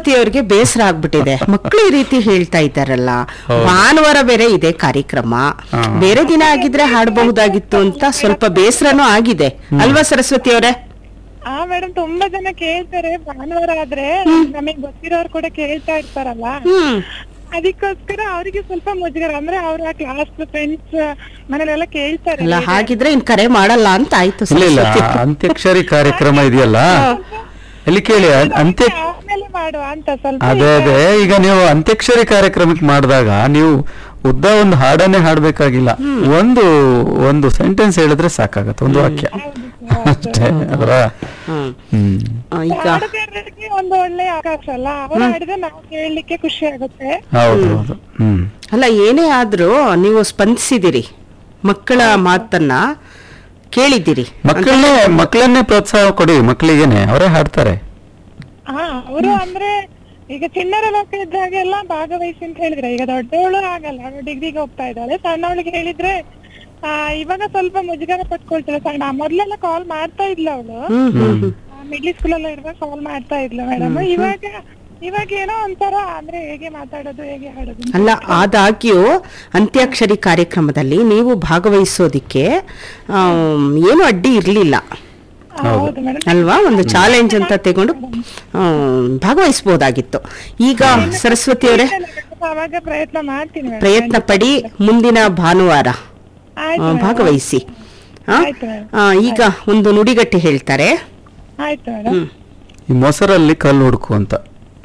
ಸರಸ್ವತಿ ಅವರಿಗೆ ಬೇಸರ ಆಗ್ಬಿಟ್ಟಿದೆ ಮಕ್ಕಳು ಈ ರೀತಿ ಹೇಳ್ತಾ ಇದ್ದಾರಲ್ಲ ಹೌದು. ಭಾನುವಾರ ಬೇರೆ ಇದೆ ಕಾರ್ಯಕ್ರಮ ಹಾ. ಬೇರೆ ದಿನ ಆಗಿದ್ರೆ ಹಾಡಬಹುದಾಗಿತ್ತು ಅಂತ ಸ್ವಲ್ಪ ಬೇಸರನೂ ಆಗಿದೆ ಅಲ್ವಾ ಸರಸ್ವತಿ ಅವರೇ ಆ ಮೇಡಮ್ ತುಂಬಾ ಜನ ಕೇಳ್ತಾರೆ ಭಾನುವಾರ ಆದ್ರೆ ನಮಗ್ ಗೊತ್ತಿರೋರು ಕೂಡ ಕೇಳ್ತಾ ಇರ್ತಾರಲ್ಲ ಹ್ಮ್ ಅದಕ್ಕೋಸ್ಕರ ಅವರಿಗೆ ಸ್ವಲ್ಪ ಮುಜುಗರ ಅಂದ್ರೆ ಅವ್ರ ಕ್ಲಾಸ್ ಫ್ರೆಂಡ್ಸ್ ಮನೇಲೆಲ್ಲ ಕೇಳ್ತಾರೆ ಅಲ್ಲ ಹಾಗಿದ್ರೆ ಇನ್ ಕರೆ ಮಾಡಲ್ಲ ಅಂತ ಆಯ್ತು ಇಲ್ಲ ಇಲ್ಲ ಸರಸ್ವತಿ ಅಂತ್ಯಕ್ಷರಿ ಕಾರ್ಯಕ್ರಮ ಇದೆಯಲ್ಲ ಇಲ್ಲಿ ಕೇಳಿ ಅ- ಅಂತ್ಯ ಆಮೇಲೆ ಮಾಡುವ ಅಂತ ಸ್ವಲ್ಪ ಅದೇ ಅದೇ ಈಗ ನೀವು ಅಂತ್ಯಕ್ಷರಿ ಕಾರ್ಯಕ್ರಮಕ್ಕೆ ಮಾಡಿದಾಗ ನೀವು ಉದ್ದ ಒಂದು ಹಾಡನ್ನೇ ಹಾಡ್ಬೇಕಾಗಿಲ್ಲ ಒಂದು ಒಂದು ಸೆಂಟೆನ್ಸ್ ಹೇಳಿದ್ರೆ ಸಾಕಾಗತ್ತೆ ಒಂದು ವಾಕ್ಯ ಅಷ್ಟೇ ಅದರ ಹ್ಮ್ ಹ್ಮ್ ಆ, ಈಗ ಹಾಡುಗಾರರಿಗೆ ಒಂದು ಒಳ್ಳೆ ಅವಕಾಶ ಅಲ್ಲ ಅವ್ರು ಹಾಡಿದ್ರೆ ನಾವು ಕೇಳಲಿಕ್ಕೆ ಖುಷಿ ಆಗುತ್ತೆ ಹೌದು ಹೌದು ಹ್ಮ್ ಅಲ್ಲ ಏನೇ ಆದ್ರೂ ನೀವು ಸ್ಪಂದಿಸಿದಿರಿ ಮಕ್ಕಳ ಮಾತನ್ನ ಕೇಳಿದ್ದೀರಿ ಮಕ್ಕಳನ್ನೇ ಮಕ್ಕಳನ್ನೇ ಪ್ರೋತ್ಸಾಹ ಕೊಡಿ ಮಕ್ಕಳಿಗೇನೆ ಅವರೇ ಹಾಡ್ತಾರೆ ಹಾ ಅವರು ಅಂದ್ರೆ ಈಗ ಚಿಣ್ಣರ ಲೋಕ ಇದ್ದಾಗೆಲ್ಲ ಭಾಗವಹಿಸಿ ಅಂತ ಹೇಳಿದ್ರೆ ಈಗ ದೊಡ್ಡವಳು ಆಗಲ್ಲ ಅವಳು ಡಿಗ್ರಿಗೆ ಹೋಗ್ತಾ ಇದ್ದಾಳೆ ಸಣ್ಣವಳಿಗೆ ಹೇಳಿದ್ರೆ ಆ ಇವಾಗ ಸ್ವಲ್ಪ ಮುಜುಗರ ಪಟ್ಕೊಳ್ತಾಳೆ ಸಣ್ಣ ಮೊದ್ಲೆಲ್ಲ ಕಾಲ್ ಮಾಡ್ತಾ ಇದ್ಲು ಅವಳು ಹ್ಮ್ ಹ್ಮ್ ಹ್ಮ್ ಮಿಡ್ಲ್ ಸ್ಕೂಲ್ ಎಲ್ಲ ಇರುವಾಗ ಕಾಲ್ ಮಾಡ್ತಾ ಇದ್ಲು ಮೇಡಮ್ ಇವಾಗ ಇವಾಗ ಏನೋ ಒಂಥರ ಅಂದ್ರೆ ಹೇಗೆ ಮಾತಾಡೋದು ಹೇಗೆ ಹಾಡೋದು ಅಂತ. ಅಲ್ಲ ಆದಾಗ್ಯೂ ಅಂತ್ಯಾಕ್ಷರಿ ಕಾರ್ಯಕ್ರಮದಲ್ಲಿ ನೀವು ಭಾಗವಹಿಸೋದಿಕ್ಕೆ ಆಮ್, ಏನು ಅಡ್ಡಿ ಇರಲಿಲ್ಲ ಆ, ಹೌದು ಮೇಡಮ್ ಅಲ್ವಾ ಒಂದು ಚಾಲೆಂಜ್ ಅಂತ ತಗೊಂಡು ಆಮ್, ಭಾಗವಹಿಸ್ಬೋದಾಗಿತ್ತು ಈಗ ಸರಸ್ವತಿ ಅವರೇ ಅವಾಗ ಪ್ರಯತ್ನ ಮಾಡ್ತೀನಿ ಮೇಡಮ್ ಪ್ರಯತ್ನ ಪಡಿ ಮುಂದಿನ ಭಾನುವಾರ ಆ, ಆಯ್ತು madam. ಭಾಗವಹಿಸಿ ಆ? ಆಯ್ತು madam. ಆ, ಈಗ ಒಂದು ನುಡಿಗಟ್ಟೆ ಹೇಳ್ತಾರೆ ಆಯ್ತು ಮೇಡಮ್ ಹ್ಮ್. ಈ ಮೊಸರಲ್ಲಿ ಕಲ್ಲು ಹುಡುಕು ಅಂತ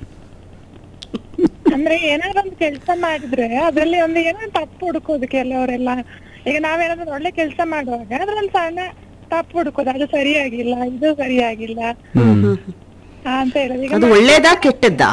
ಅಂದ್ರೆ ಏನಾದ್ರು ಒಂದು ಕೆಲಸ ಮಾಡಿದ್ರೆ ಅದ್ರಲ್ಲಿ ಒಂದು ಏನೋ ಒಂದ್ ತಪ್ಪು ಹುಡುಕೋದು ಕೆಲವರೆಲ್ಲ ಈಗ ನಾವೇನಾದ್ರು ಒಳ್ಳೆ ಕೆಲಸ ಮಾಡುವಾಗ ಅದ್ರಲ್ಲಿ ಸಣ್ಣ ತಪ್ಪು ಹುಡುಕೋದು ಅದು ಸರಿಯಾಗಿಲ್ಲ ಇದು ಸರಿಯಾಗಿಲ್ಲ ಹ್ಮ್ ಆ, ಅಂತ ಹೇಳೋದು ಈಗ ಅದು ಒಳ್ಳೇದಾ ಕೆಟ್ಟದ್ದಾ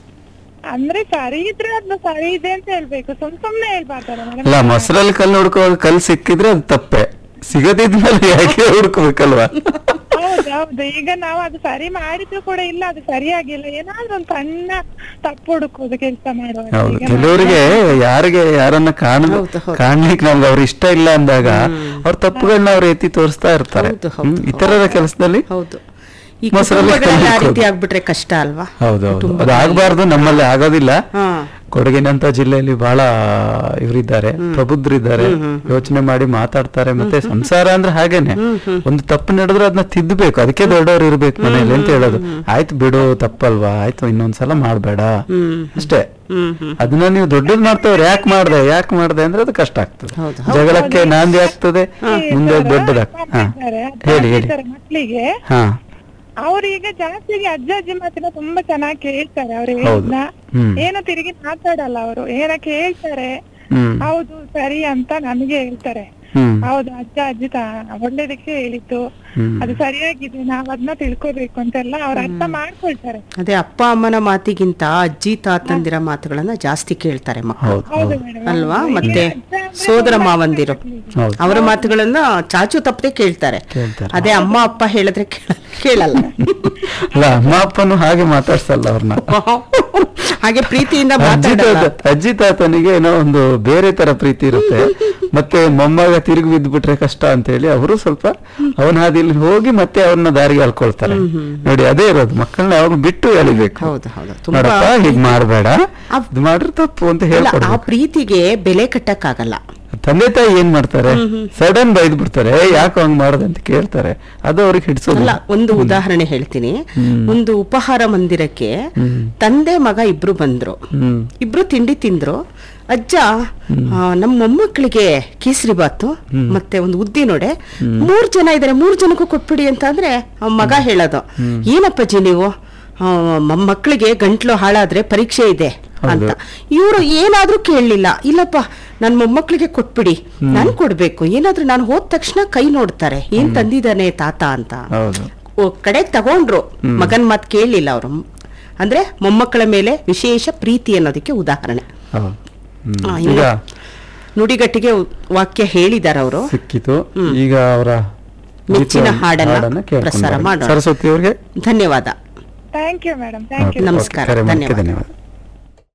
ಅಂದ್ರೆ ಸರಿ ಇದ್ರೆ ಅದನ್ನ ಸರಿ ಇದೆ ಅಂತ ಹೇಳ್ಬೇಕು ಸುಮ್ ಸುಮ್ನೆ ಹೇಳ್ಬಾರ್ದಲ್ಲ ಅಲ್ಲ ಮೇಡಮ್ ಮೊಸರಲ್ಲಿ ಕಲ್ಲು ಹುಡುಕೋ ಕಲ್ಲು ಸಿಕ್ಕಿದ್ರೆ ಅದು ತಪ್ಪೆ ಸಿಗದಿದ್ಮೇಲೆ ಯಾಕೆ ಹುಡುಕ್ಬೇಕಲ್ವಾ ಹೌದು ಹೌದು ಈಗ ನಾವು ಅದು ಸರಿ ಮಾಡಿದ್ರು ಕೂಡ ಇಲ್ಲ ಅದು ಸರಿಯಾಗಿಲ್ಲ ಏನಾದ್ರೂ ಒಂದು ಸಣ್ಣ ತಪ್ಪು ಹುಡುಕೋದು ಕೆಲಸ ಮಾಡುವಾಗ ಹೌದು ಈಗ ಕೆಲವರಿಗೆ ಯಾರಿಗೆ ಯಾರನ್ನ ಕಾಣ ಹೌದು, ಹೌದು. ಕಾಣ್ಲಿಕ್ಕೆ ನಮ್ಗೆ ಅವ್ರ ಇಷ್ಟ ಇಲ್ಲ ಅಂದಾಗ ಅವ್ರ ತಪ್ಪುಗಳನ್ನ ಅವ್ರು ಎತ್ತಿ ತೋರಿಸ್ತಾ ಇರ್ತಾರೆ ಹೌದು, ಹೌದು, ಹ್ಮ್, ಇತರರ ಕೆಲಸದಲ್ಲಿ ಹೌದು ಈ ಮೊಸರಲ್ಲಿ ಕುಟುಂಬಗಳೆಲ್ಲ ಆ ಕಲ್ಲು ರೀತಿ ಆಗ್ಬಿಟ್ರೆ ಕಷ್ಟ ಅಲ್ವಾ ಹೌದೌದು ಕುಟುಂಬ- ಅದು ಆಗ್ಬಾರ್ದು ನಮ್ಮಲ್ಲಿ ಆಗೋದಿಲ್ಲ ಹಾ ಕೊಡಗಿನಂತ ಜಿಲ್ಲೆಯಲ್ಲಿ ಬಹಳ ಇವರಿದ್ದಾರೆ ಪ್ರಬುದ್ಧರಿದ್ದಾರೆ ಯೋಚನೆ ಮಾಡಿ ಮಾತಾಡ್ತಾರೆ ಮತ್ತೆ ಸಂಸಾರ ಅಂದ್ರೆ ಹಾಗೇನೆ ಒಂದು ತಪ್ಪು ನಡೆದ್ರೆ ಅದನ್ನ ತಿದ್ದಬೇಕು ಅದಕ್ಕೆ ದೊಡ್ಡವ್ರು ಇರ್ಬೇಕು ಮನೇಲಿ ಅಂತ ಹೇಳೋದು ಆಯ್ತು ಬಿಡು ತಪ್ಪಲ್ವಾ ಆಯ್ತು ಇನ್ನೊಂದ್ಸಲ ಮಾಡ್ಬೇಡ ಹ್ಮ್ ಅಷ್ಟೇ ಹ್ಮ್ ಹ್ಮ್ ಅದನ್ನ ನೀವು ದೊಡ್ಡದ್ ಮಾಡ್ತವ್ರೆ ಯಾಕೆ ಮಾಡ್ದೆ ಯಾಕೆ ಮಾಡ್ದೆ ಅಂದ್ರೆ ಅದು ಕಷ್ಟ ಆಗ್ತದೆ ಹೌದು, ಜಗಳಕ್ಕೆ ನಾಂದಿ ಆಗ್ತದೆ ಮುಂದೆ ದೊಡ್ಡದಾಗ ಹಾ ಹೇಳಿ ಹೇಳಿ ಮಕ್ಕಳಿಗೆ ಹಾ ಅವ್ರೀಗ ಜಾಸ್ತಿ ಅಜ್ಜ ಅಜ್ಜಿ ಮಾತಿನ ತುಂಬಾ ಚೆನ್ನಾಗಿ ಕೇಳ್ತಾರೆ ಅವ್ರು ಹೌದು. ಹೇಳಿದ್ನ ಹ್ಮ್ ಏನೋ ತಿರುಗಿ ಮಾತಾಡಲ್ಲ ಅವರು ಏನ ಕೇಳ್ತಾರೆ ಹ್ಮ್ ಹೌದು ಸರಿ ಅಂತ ನಮಗೆ ಹೇಳ್ತಾರೆ ಹ್ಮ್ ಹೌದು ಅಜ್ಜ ಅಜ್ಜಿ ತ- ಒಳ್ಳೇದಕ್ಕೆ ಹೇಳಿದ್ದು ಹ್ಮ್ ಅದು ಸರಿಯಾಗಿದೆ ನಾವ್ ಅದನ್ನ ತಿಳ್ಕೊಬೇಕು ಅಂತೆಲ್ಲ ಅವ್ರ ಅರ್ಥ ಮಾಡ್ಕೊಳ್ತಾರೆ ಅದೇ ಅಪ್ಪ ಅಮ್ಮನ ಮಾತಿಗಿಂತ ಅಜ್ಜಿ ತಾತಂದಿರ ಮಾತುಗಳನ್ನ ಜಾಸ್ತಿ ಕೇಳ್ತಾರೆ ಮಕ್ಕಳು ಹೌದು ಹೌದು ಹೌದು ಮೇಡಮ್ ಅಲ್ವಾ ಮತ್ತೆ ಸೋದರ ಮಾವಂದಿರು ಹೌದು ಅವರ ಮಾತುಗಳನ್ನ ಚಾಚು ತಪ್ಪದೆ ಕೇಳ್ತಾರೆ ಕೇಳ್ತಾರೆ ಅದೇ ಅಮ್ಮ ಅಪ್ಪ ಹೇಳಿದ್ರೆ ಕೇಳ- ಕೇಳಲ್ಲ ಅಲ್ಲ ಅಮ್ಮ ಅಪ್ಪನು ಹಾಗೆ ಮಾತಾಡ್ಸಲ್ಲ ಅವ್ರನ್ನ ಹಾಗೆ ಪ್ರೀತಿಯಿಂದ ಅಜ್ಜಿ ಮಾತಾಡಲ್ಲ ತಾತ ಅಜ್ಜಿ ತಾತನಿಗೆ ಏನೋ ಒಂದು ಬೇರೆ ತರ ಪ್ರೀತಿ ಇರುತ್ತೆ ಮತ್ತೆ ಮೊಮ್ಮಗ ತಿರುಗಿ ಬಿದ್ಬಿಟ್ರೆ ಕಷ್ಟ ಅಂತ ಹೇಳಿ ಅವರು ಸ್ವಲ್ಪ ಅವನ ಹಾದಿಲಿ ಹೋಗಿ ಮತ್ತೆ ಅವ್ರನ್ನ ದಾರಿಗೆ ಹಾಕೊಳ್ತಾರೆ ನೋಡಿ ಅದೇ ಇರೋದು ಮಕ್ಕಳನ್ನ ಯಾವಾಗ ಬಿಟ್ಟು ಎಳಿಬೇಕು ಹೌದು ಹೌದು ತುಂಬಾ ನೋಡಪ್ಪ ಹೀಗ್ ಮಾಡ್ಬೇಡ ಇದು ಮಾಡ್ರೆ ತಪ್ಪು ಅಂತ ಅಲ್ಲ, ಆ ಹೇಳ್ಕೊಡ್ಬೇಕು ಪ್ರೀತಿಗೆ ಬೆಲೆ ಕಟ್ಟಕ್ಕಾಗಲ್ಲ ತಂದೆ ತಾಯಿ ಏನ್ ಮಾಡ್ತಾರೆ ಸಡನ್ ಬೈದ್ ಬಿಡ್ತಾರೆ ಯಾಕೆ ಹಂಗ್ ಮಾಡದೆ ಅಂತ ಕೇಳ್ತಾರೆ ಅದು ಅವ್ರಿಗೆ ಹಿಡ್ಸೋದು ಅಲ್ಲ ಒಂದು ಉದಾಹರಣೆ ಹೇಳ್ತೀನಿ ಒಂದು ಉಪಹಾರ ಮಂದಿರಕ್ಕೆ ತಂದೆ ಮಗ ಇಬ್ರು ಬಂದ್ರು ಹ್ಮ್ ಇಬ್ರು ತಿಂಡಿ ತಿಂದ್ರು ಅಜ್ಜ ಆ, ನಮ್ಮ ಮೊಮ್ಮಕ್ಕಳಿಗೆ ಕೇಸರಿ ಬಾತು ಮತ್ತೆ ಒಂದು ಉದ್ದಿನ ವಡೆ ಮೂರ್ ಜನ ಇದಾರೆ ಮೂರ್ ಜನಕ್ಕೂ ಕೊಟ್ಬಿಡಿ ಅಂತ ಅಂದ್ರೆ ಆ ಮಗ ಹೇಳೋದು ಏನಪ್ಪಾಜಿ ನೀವು ಆ, ಮ- ಮಕ್ಕಳಿಗೆ ಗಂಟ್ಲು ಹಾಳಾದ್ರೆ ಪರೀಕ್ಷೆ ಇದೆ ಅಂತ ಇವರು ಏನಾದ್ರೂ ಕೇಳಲಿಲ್ಲ ಇಲ್ಲಪ್ಪ ನನ್ ಮೊಮ್ಮಕ್ಕಳಿಗೆ ಕೊಟ್ಬಿಡಿ ನಾನ್ ಕೊಡ್ಬೇಕು ಏನಾದ್ರೂ ನಾನು ಹೋದ ತಕ್ಷಣ ಕೈ ನೋಡ್ತಾರೆ ಏನ್ ತಂದಿದ್ದಾನೆ ತಾತ ಅಂತ ಹೌದು ಓ, ಕಡೆ ತಗೊಂಡ್ರು ಮಗನ್ ಮಾತ್ ಕೇಳಲಿಲ್ಲ ಅವರು ಅಂದ್ರೆ ಮೊಮ್ಮಕ್ಕಳ ಮೇಲೆ ವಿಶೇಷ ಪ್ರೀತಿ ಅನ್ನೋದಕ್ಕೆ ಉದಾಹರಣೆ ಹೌದು ಹ್ಮ್. ಆ, ಇನ್ನು ಈಗ ನುಡಿಗಟ್ಟಿಗೆ ವಾಕ್ಯ ಹೇಳಿದಾರ ಅವರು ಸಿಕ್ಕಿತು ಈಗ ಅವರ ಮೆಚ್ಚಿನ ಹಾಡನ್ನ ಕೇಳ್ಕೊಂಡು ಪ್ರಸಾರ ಬರೋಣ. ಮಾಡೋಣ. ಸರಸ್ವತಿ ಅವ್ರಿಗೆ ಧನ್ಯವಾದ thank you madam thank you ನಮಸ್ಕಾರ, ಕರೆ ಮಾಡೋಕ್ಕೆ ಧನ್ಯವಾದ. ಧನ್ಯವಾದ